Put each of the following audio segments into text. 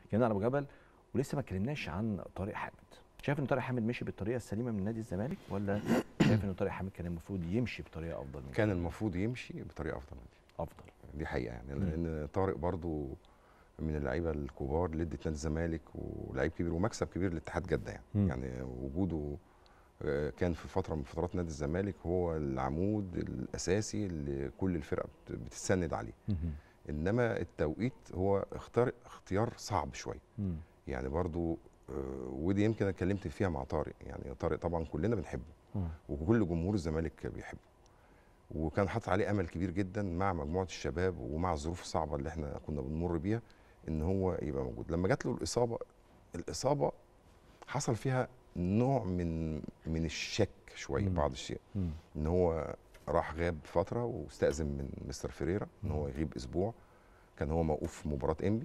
اتكلمنا عن ابو جبل ولسه ما اتكلمناش عن طارق حامد شايف ان طارق حامد مشي بالطريقه السليمه من نادي الزمالك ولا شايف ان طارق حامد كان المفروض يمشي بطريقه افضل من كان المفروض يمشي بطريقه افضل من دي افضل دي حقيقه يعني لان طارق برضو من اللعيبه الكبار اللي ادت نادي الزمالك ولعيب كبير ومكسب كبير لاتحاد جده يعني مم. يعني وجوده آه، كان في فتره من فترات نادي الزمالك هو العمود الاساسي اللي كل الفرقه بت- بتستند عليه انما التوقيت هو اختار اختيار صعب شويه مم. يعني برضو آه، ودي يمكن أنا اتكلمت فيها مع طارق يعني طارق طبعا كلنا بنحبه مم. وكل جمهور الزمالك بيحبه وكان حاطط عليه امل كبير جدا مع مجموعه الشباب ومع الظروف الصعبه اللي احنا كنا بنمر بيها ان هو يبقى موجود لما جات له الاصابه الاصابه حصل فيها نوع من من الشك شويه مم. بعض الشيء مم. ان هو راح غاب فتره واستاذن من مستر فيريرا ان هو يغيب اسبوع كان هو موقوف في مباراه انبي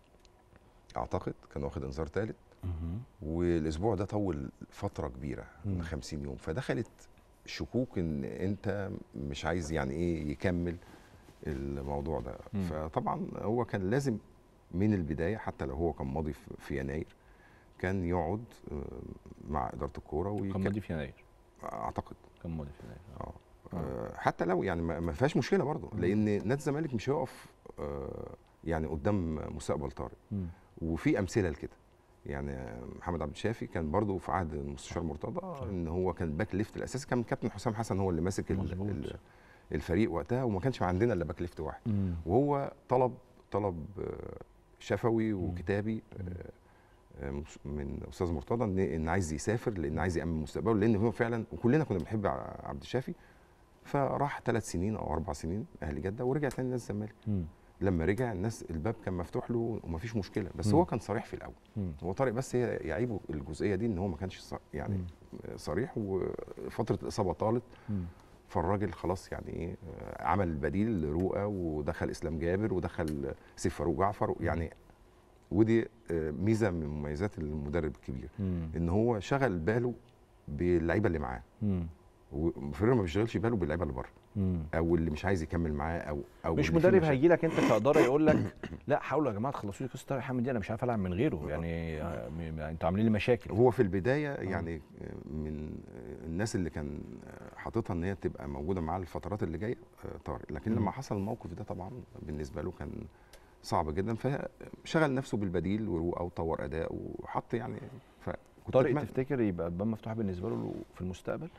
اعتقد كان واخد انذار ثالث مم. والاسبوع ده طول فتره كبيره مم. 50 يوم فدخلت شكوك ان انت مش عايز يعني ايه يكمل الموضوع ده مم. فطبعا هو كان لازم من البدايه حتى لو هو كان ماضي في- في يناير كان يقعد آه، مع اداره الكوره كان ويك- ماضي في يناير اعتقد كان ماضي في يناير آه. اه آه، حتى لو يعني ما ما فيهاش مشكله برضه مم. لان نادي الزمالك مش هيقف آه، يعني قدام مستقبل طارق مم. وفي امثله لكده يعني محمد عبد الشافي كان برضه في عهد المستشار مرتضى ان هو كان باك ليفت الاساسي كان كابتن حسام حسن هو اللي ماسك ال- مظبوط. ال- الفريق وقتها وما كانش عندنا الا باك ليفت واحد مم. وهو طلب طلب آه، شفوي وكتابي آه، آه، مس- من استاذ مرتضى ان ان عايز يسافر لان عايز يامن مستقبله لان هو فعلا وكلنا كنا بنحب ع- عبد الشافي فراح ثلاث سنين او اربع سنين اهل جده ورجع تاني نادي الزمالك مم. لما رجع الناس الباب كان مفتوح له ومفيش مشكله بس مم. هو كان صريح في الاول مم. هو طارق بس هي يعيبه الجزئيه دي ان هو ما كانش ص- يعني مم. صريح وفتره الاصابه طالت مم. فالراجل خلاص يعني ايه آه، عمل بديل لرؤى ودخل اسلام جابر ودخل سيف فاروق جعفر يعني ودي آه، ميزه من مميزات المدرب الكبير مم. ان هو شغل باله باللعيبه اللي معاه مم. وفريرا ما بيشغلش باله باللعيبه اللي بره مم. او اللي مش عايز يكمل معاه او او مش اللي فيه مدرب مشاكل. هيجي لك انت كاداره يقول لك لا حاولوا يا جماعه تخلصوا لي قصه طارق حامد دي انا مش عارف العب من غيره يعني آه، م- انتوا عاملين لي مشاكل هو في البدايه يعني من الناس اللي كان حاططها ان هي تبقى موجوده معاه الفترات اللي جايه آه، طارق لكن مم. لما حصل الموقف ده طبعا بالنسبه له كان صعب جدا فشغل نفسه بالبديل ورؤى وطور اداء وحط يعني فكنت طارق أتمنى- تفتكر يبقى الباب مفتوح بالنسبه له في المستقبل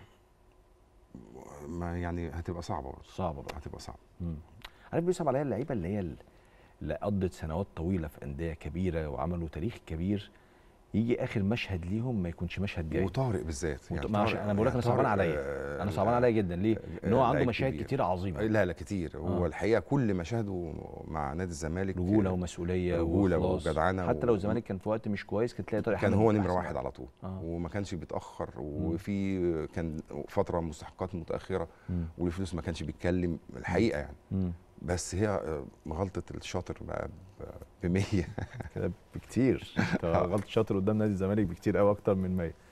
ما يعني هتبقى صعبه برضه صعبه بقى هتبقى صعبه مم. عارف بيصعب عليا اللعيبه اللي هي ال- اللي قضت سنوات طويله في انديه كبيره وعملوا تاريخ كبير يجي اخر مشهد ليهم ما يكونش مشهد جاي وطارق بالذات وط- ما عشان انا بقول لك انا صعبان طارق، عليا آه، انا صعبان عليا جدا ليه؟ ان هو عنده لعيب مشاهد كبير. كتير عظيمه لا لا كتير هو آه. الحقيقه كل مشاهده مع نادي الزمالك رجوله ومسؤوليه رجولة وإخلاص. وجدعنة حتى و- لو الزمالك كان في وقت مش كويس كنت تلاقي طارق كان حامد هو في نمره أحسن واحد وقت. على طول آه. وما كانش بيتاخر وفي كان فتره مستحقات متاخره مم. والفلوس ما كانش بيتكلم الحقيقه يعني مم. بس هي آه، غلطه الشاطر بقى ب 100 كده بكتير انت غلط شاطر قدام نادي الزمالك بكتير قوي اكتر من 100